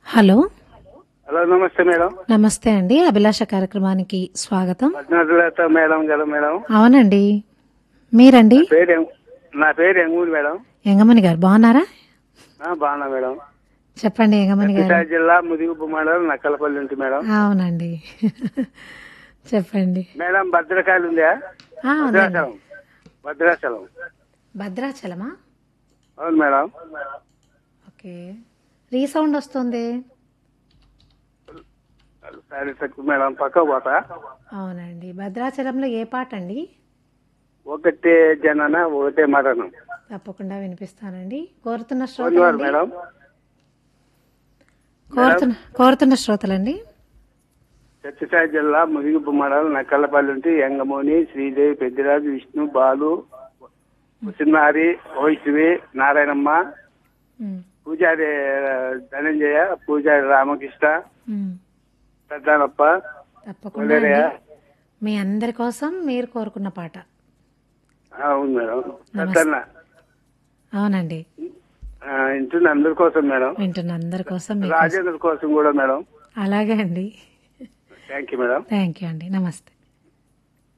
Hello hello నమస్తే madam నమస్తే అండి అభిలాష కార్యక్రమానికి స్వాగతం పద్మనాభలత మేడం కదా మేడం అవునండి మీరండి నా పేరు ఎం- నా పేరు ఎంగూరు మేడం ఎంగమణి గారు బాగున్నారా ఆ, బాగున్నా మేడం చెప్పండి ఎంగమణి గారు విశాఖ జిల్లా ముదిగుప్పు మండలం నక్కలపల్లి ఉంది మేడం అవునండి చెప్పండి మేడం భద్రకాయలు ఉందా ఆ, ఉందండి భద్రాచలం భద్రాచలం భద్రాచలమా అవును మేడం ఓకే రీసౌండ్ వస్తుంది సరే తక్కువ మేడం పక్క పోతా అవునండి భద్రాచలంలో ఏ పాట అండి ఒకటే జనన ఒకటే మరణం తప్పకుండా వినిపిస్తానండి కోరుతున్న ధన్యవాదాలు శ్రోతలండి మేడం కోరుతున్న కోరుతున్న శ్రోతలండి సత్యసాయి జిల్లా ముదిగుప్పు మండలం నక్కలపల్లి ఉంటే యంగమోని శ్రీదేవి పెద్దిరాజు విష్ణు బాలు చిన్నారి వైష్ణవి నారాయణమ్మ ఉమ్, పూజారి ఆ, ధనంజయ పూజారి రామకృష్ణ ఉమ్. పెద్దానప్ప తప్పకుండా అండి. మీ అందరి కోసం మీరు కోరుకున్న పాట అవును మేడం పెద్దన్న అవునండి ఆ, ఇంటున్న అందరి కోసం మేడం వింటున్న అందరి కోసం మీకు రాజేంద్ర కోసం కూడా మేడం అలాగే అండి thank you madam thank you అండి నమస్తే